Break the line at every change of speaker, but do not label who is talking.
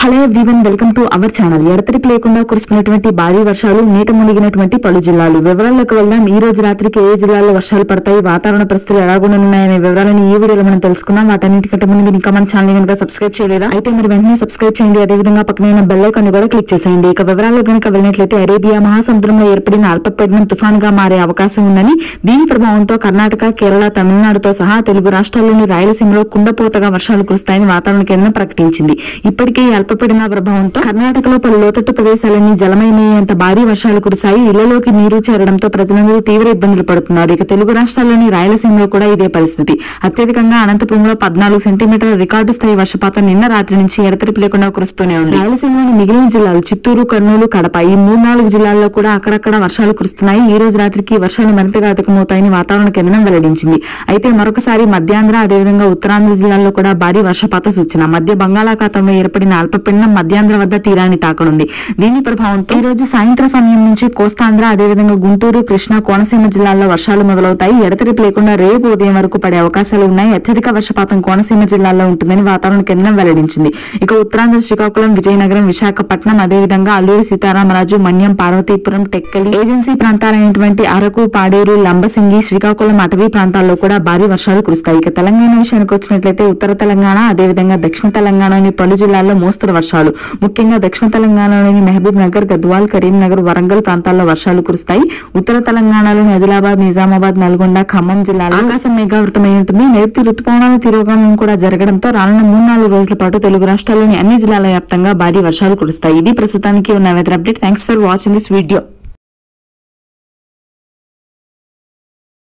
hello everyone welcome to our channel ఎడతెరిపి లేకుండా కురుస్తున్నటువంటి భారీ వర్షాలు నీట మునిగినటువంటి పలు జిల్లాలు వివరాల్లోకి వెళ్దాం ఈ రోజు రాత్రికి ఏ జిల్లాలో వర్షాలు పడతాయి వాతావరణ పరిస్థితులు ఎలాగున్నాయనే వివరాలను ఈ వీడియోలో మనం తెలుసుకుందాం వాటన్నిటికంటే ముందు మీరు ఇంకా మన ఛానల్ కనుక సబ్స్క్రైబ్ చేయలేదా అయితే మరి వెంటనే సబ్స్క్రైబ్ చేయండి అదేవిధంగా పక్కన బెల్ ఐకాన్ కూడా క్లిక్ చేసేయండి ఇక వివరాల్లో కనుక వెళ్ళినట్లయితే అరేబియా మహాసముద్రంలో ఏర్పడిన అల్పపీడనం తుఫాన్ గా మారే అవకాశం ఉందని దీని ప్రభావంతో కర్ణాటక కేరళ తమిళనాడుతో సహా తెలుగు రాష్ట్రాల్లోని రాయలసీమలో కుండపోతగా వర్షాలు కురుస్తాయని వాతావరణ కేంద్రం ప్రకటించింది ఇప్పటికే ఈ అల్పపీడన ప్రభావంతో కర్ణాటకలో పలు లోతట్టు ప్రదేశాలన్నీ జలమయమయ్యేంత భారీ వర్షాలు కురిశాయి ఇళ్లలోకి నీరు చేరడంతో ప్రజలందరూ తీవ్ర ఇబ్బందులు పడుతున్నారు ఇక తెలుగు రాష్ట్రాల్లోని రాయలసీమలో కూడా ఇదే పరిస్థితి అత్యధికంగా అనంతపురంలో పద్నాలుగు సెంటీమీటర్ల రికార్డు స్థాయి వర్షపాతం నిన్న రాత్రి నుంచి ఎడతెరిపి లేకుండా కురుస్తూనే ఉంది రాయలసీమలోని మిగిలిన జిల్లాలు చిత్తూరు కర్నూలు కడప ఈ మూడు నాలుగు జిల్లాల్లో కూడా అక్కడక్కడ వర్షాలు కురుస్తున్నాయి ఈ రోజు రాత్రికి వర్షాలు మరింతగా అధికమవుతాయని వాతావరణ కేంద్రం వెల్లడించింది అయితే మరొకసారి మధ్యాంధ్ర అదేవిధంగా ఉత్తరాంధ్ర జిల్లాల్లో కూడా భారీ వర్షపాత సూచన మధ్య బంగాళాఖాతంలో ఏర్పడిన అల్పపీడనం మధ్యాంధ్ర వద్ద తీరాన్ని తాకనుంది దీని ప్రభావంతో ఈ రోజు సాయంత్రం సమయం నుంచి కోస్తాంధ్ర అదేవిధంగా గుంటూరు కృష్ణా కోనసీమ జిల్లాల్లో వర్షాలు మొదలవుతాయి ఎడతెరిపి లేకుండా రేపు ఉదయం వరకు పడే అవకాశాలు ఉన్నాయి అత్యధిక వర్షపాతం కోనసీమ జిల్లాలో ఉంటుందని వాతావరణ కేంద్రం వెల్లడించింది ఇక ఉత్తరాంధ్ర శ్రీకాకుళం విజయనగరం విశాఖపట్నం అదేవిధంగా అల్లూరి సీతారామరాజు మన్యం పార్వతీపురం టెక్కలి ఏజెన్సీ ప్రాంతాలైనటువంటి అరకు పాడేరు లంబసింగి శ్రీకాకుళం అటవీ ప్రాంతాల్లో కూడా భారీ వర్షాలు కురుస్తాయి ఇక తెలంగాణ విషయానికి వచ్చినట్లయితే ఉత్తర తెలంగాణ అదేవిధంగా దక్షిణ తెలంగాణలోని పలు జిల్లాల్లో మోస్తరు వర్షాలు ముఖ్యంగా దక్షిణ తెలంగాణలోని మహబూబ్ నగర్ గద్వాల్ కరీంనగర్ వరంగల్ ప్రాంతాల్లో వర్షాలు కురుస్తాయి ఉత్తర తెలంగాణలోని ఆదిలాబాద్ నిజామాబాద్ నల్గొండ ఖమ్మం జిల్లాలో ఆకాశం మేఘావృతమై ఉంటుంది నైరుతి రుతుపవనాల తిరోగమనం కూడా జరగడంతో రానున్న మూడు నాలుగు రోజుల పాటు తెలుగు రాష్ట్రాల్లోని అన్ని జిల్లాల వ్యాప్తంగా భారీ వర్షాలు కురుస్తాయి ఇది ప్రస్తుతానికి ఉన్న weather update thanks for watching this video